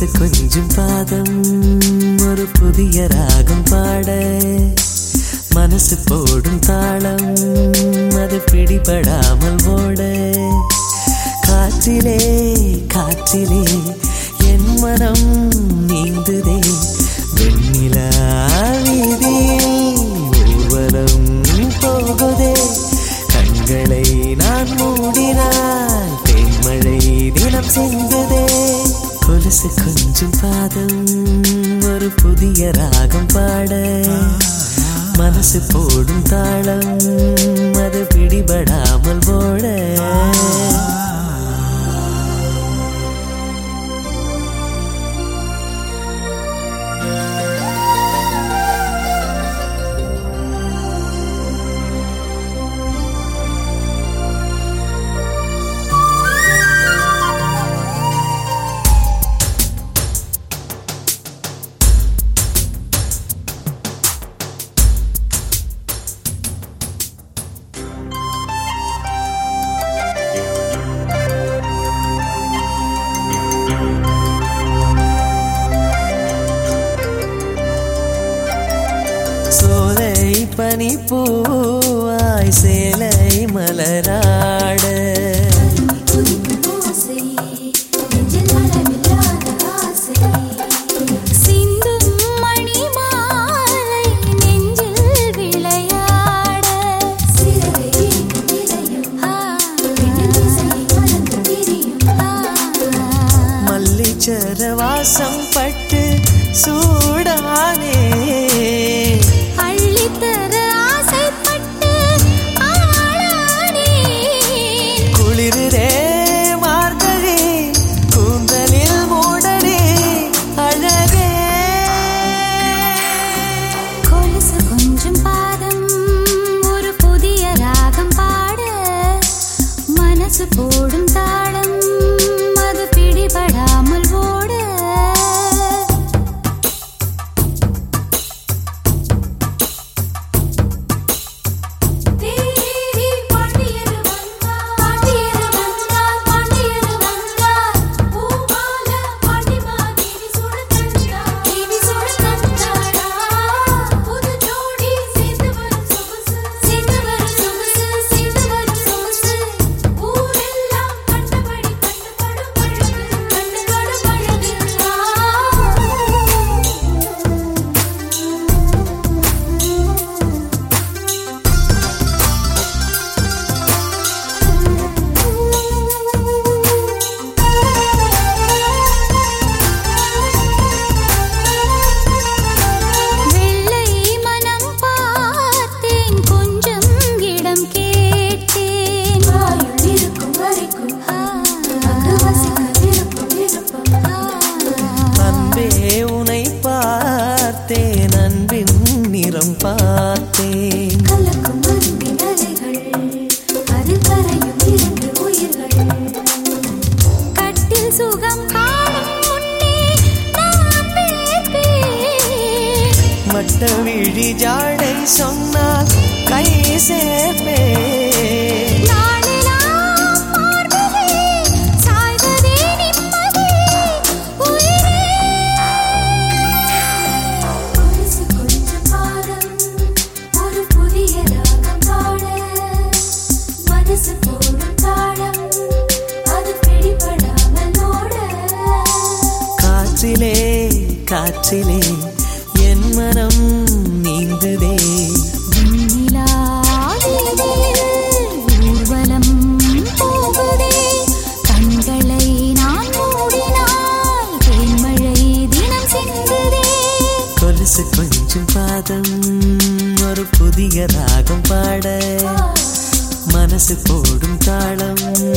கொலுசு கொஞ்சம் பாதம் ஒரு புதிய ராகம் பாட மனசு போடும் தாளம் அது பிடிபடாமல் ஓட காற்றிலே காற்றிலே என் மனம் நீந்துதே வெண்ணிலா வீதியில் ஊர்வலம் போகுதே கண்களை நான் மூடினால் தேன்மழை தினம் சிந்துதே கொலுசு கொஞ்சம் பாதம் ஒரு புதிய ராகம் பாட மனசு போடும் தாளம் அது பிடிபடாமல் போட சோலை பனி பூவாய் சேலை மலராட ஆசை நெஞ்சில் அளவில்லாத ஆசை சிந்தும் மணி மாலை நெஞ்சில் விளையாட சிறகை நிறையும் விண்ணில் திசையை மறந்து திரியும் மல்லிச்சர வாசம் பட்டு சூடானே அள்ளித்தர ஆசைப்பட்டு ஆளானேன் குளிரே மார்கழி கூந்தலில் மூடனே அழகே கொலுசு கொஞ்சம் பாதம் ஒரு புதிய ராகம் பாட மனசு போடும் தாளம் அது பிடிபடாமல் ஓட பாண்டியர் வந்தார் பாண்டியர் வந்தார் பாண்டியர் வந்தார் பூமால பாண்டிமா தேவி சூட தந்தார் தேவி சூட தந்தாரா புது ஜோடி சேர்ந்து வரும் சொகுசு சேர்ந்து வரும் சொகுசு சேர்ந்து வரும் சொகுசு ஊரெல்லாம் கண்டபடி கண்டுபடும் பழகு கண்டுபடும் பழகு வெள்ளை மனம் பார்த்தேன் கொஞ்சம் இடம் கேட்டேன் வாயுள் இருக்கும் வரைக்கும் அங்கு வசிக்க விருப்பம் விருப்பம் அன்பே உனை பார்த்தேன் அன்பின் நிறம் பார்த்தேன் கலக்கும் அன்பின் அலைகள் அதில் கரையும் இரண்டு உயிர்கள் கட்டில் சுகம் காணும் முன்னே நான் வேட்பேன் மட்ட விழி ஜாடை சொன்னால் கை சேர்ப்பேன் நாளெல்லாம் மார்பிலே சாய்வதே நிம்மதி உயிரே கொலுசு கொஞ்சம் பாதம் ஒரு புதிய ராகம் பாட மனசு போடும் தாளம் அது பிடிபடாமல் ஓட காற்றிலே காற்றிலே என் மனம் நீந்துதே வெண்ணிலா வீதியில் ஊர்வலம் போகுதே கண்களை நான் மூடினால் தேன்மழை தினம் சிந்துதே கொலுசு கொஞ்சம் பாதம் ஒரு புதிய ராகம் பாட மனசு போடும் தாளம்